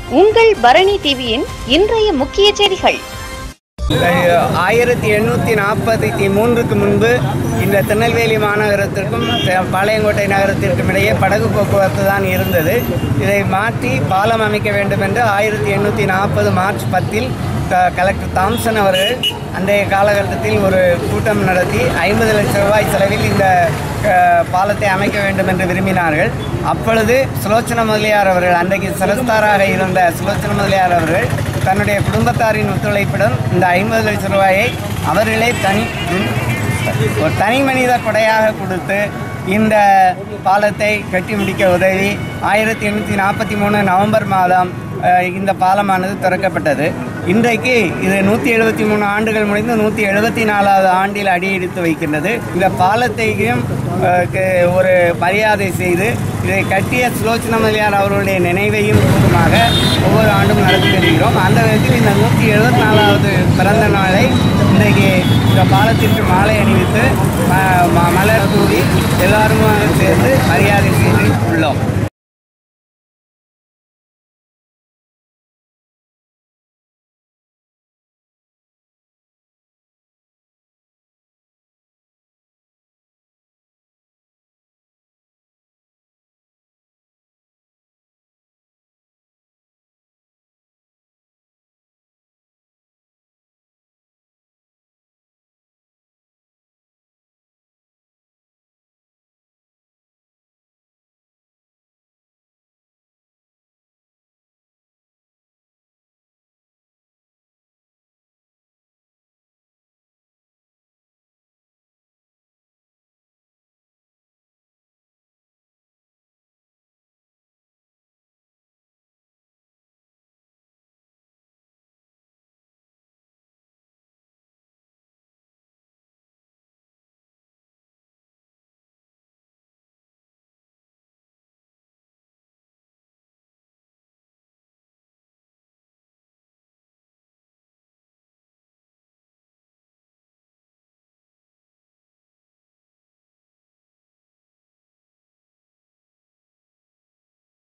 உங்கள் பரணி டிவியின் இன்றைய முக்கிய செய்திகள் ஆயிரத்தி எண்ணூற்றி நாற்பத்தி மூன்றுக்கு முன்பு இந்த திருநெல்வேலி மாநகரத்திற்கும் த- பாளையங்கோட்டை நகரத்திற்கும் இடையே படகு போக்குவரத்து தான் இருந்தது இதை மாற்றி பாலம் அமைக்க வேண்டும் என்று ஆயிரத்தி எண்ணூற்றி நாற்பது மார்ச் பத்தில் க- கலெக்டர் தாம்சன் அவர்கள் அன்றைய காலகட்டத்தில் ஒரு கூட்டம் நடத்தி ஐம்பது லட்சம் ரூபாய் செலவில் இந்த அஹ், பாலத்தை அமைக்க வேண்டும் என்று விரும்பினார்கள் அப்பொழுது சுலோச்சன முதலியார் அவர்கள் அன்றைக்கு சிரஸ்தாராக இருந்த சுலோச்சன முதலியார் அவர்கள் தன்னுடைய குடும்பத்தாரின் ஒத்துழைப்புடன் இந்த ஐம்பது லட்சம் ரூபாயை அவர்களே தனி ஒரு தனி மனித கொடையாக கொடுத்து இந்த பாலத்தை கட்டி முடிக்க உதவி ஆயிரத்தி எண்ணூற்றி நாற்பத்தி மூணு நவம்பர் மாதம் அஹ், இந்த பாலமானது திறக்கப்பட்டது இன்றைக்கு இது நூற்றி எழுபத்தி மூணு ஆண்டுகள் முடிந்து நூற்றி எழுபத்தி நாலாவது ஆண்டில் அடியெடுத்து வைக்கின்றது இந்த பாலத்தையும் அஹ், க- ஒரு மரியாதை செய்து இதை கட்டிய சுலோச்சன மலையார் அவர்களுடைய நினைவையும் கூறுமாக ஒவ்வொரு ஆண்டும் நடத்தி வருகிறோம் அந்த விதத்தில் இந்த நூற்றி எழுபத்தி நாலாவது பிறந்த நாளை இன்றைக்கு இந்த பாலத்திற்கு மாலை அணிவித்து ம- ம- மலர் தூவி எல்லாருமாக சேர்ந்து மரியாதை செய்து உள்ளோம்